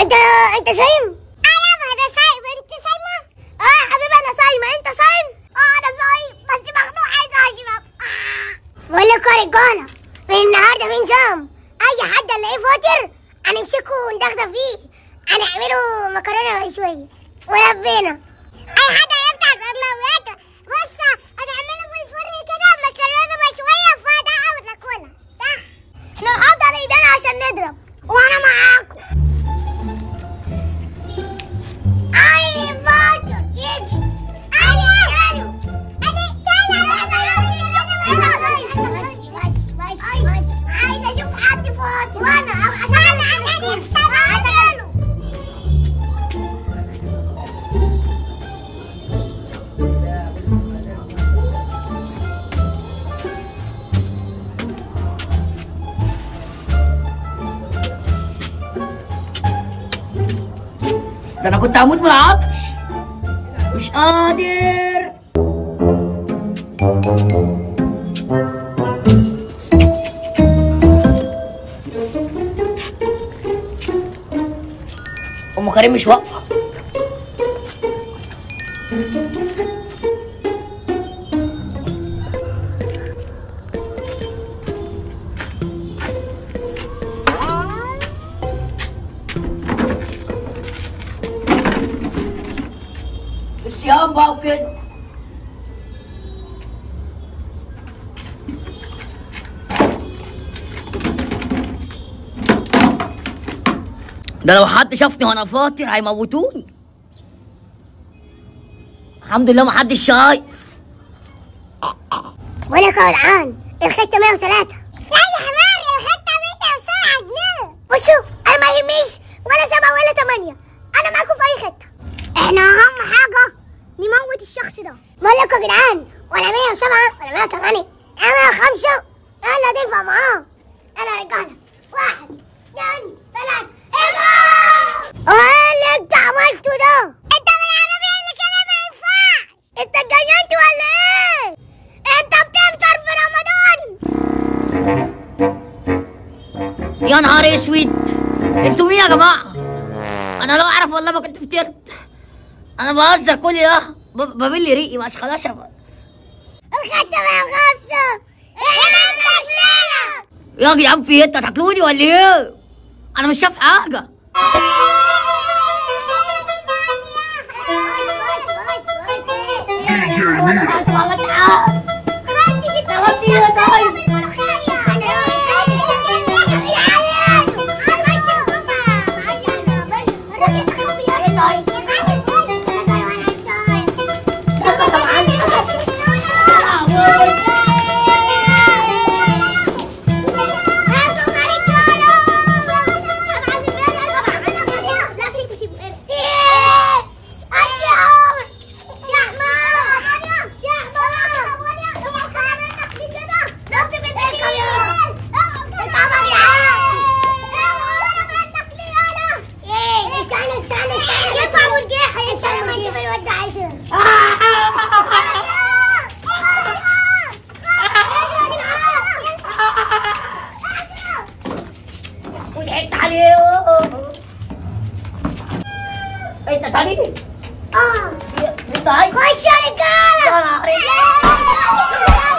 انت انت صايم؟ ايوه انا صايم انت صايمه؟ اه يا حبيبي انا صايمه انت صايم؟ اه انا صايم بس مخنوق عايز اشرب بقول لكم يا رجاله من النهارده في نظام اي حد الاقيه فاطر هنمسكه وندغدغ فيه هنعمله مكرونه مشويه ولبينا اي حد هيفتح مقوياته بص هنعمله في الفرن كده مكرونه مشويه فده وناكلها صح احنا نحط على ايدينا عشان نضرب وانا معاكم اي فاطر يجي اي تعالوا ادي تعالوا عايزه اشوف حد فاطر وانا عشان انا نفسي ده انا كنت هموت من العطش مش قادر ام كريم مش واقفه الصيام بقى وكده ده لو حد شافني وانا فاطر هيموتوني الحمد لله محدش شايف بقول لك يا ولعان الخطه 103 لا يا حمار الخطه 107 جنيه بصوا انا ما يهمنيش ولا سبعه ولا ثمانيه انا معاكم في اي خطه احنا اهم حاجه نموت الشخص ده بقول لكم يا جدعان ولا 107 ولا 108 انا 105 يلا تنفع معاه يلا يا رجاله واحد اثنين ثلاثه ايه اللي انت عملته ده؟ انت من العربية اللي كده ما ينفعش انت اتجننت ولا ايه؟ انت بتفطر في رمضان يا نهار اسود انتوا مين يا جماعه انا لو اعرف والله ما كنت فطرت انا بهزر كل ده ب- ببل ريقي مش خلاص يا ف- الخطة ما يخافش احنا ما انتش مالك يا جدعان في ايه انتوا هتاكلوني ولا ايه انا مش شايف حاجه DJ Mira. وضحكت عليه انت تاني اه انت عايز خش يا رجاله يا نهار اسود.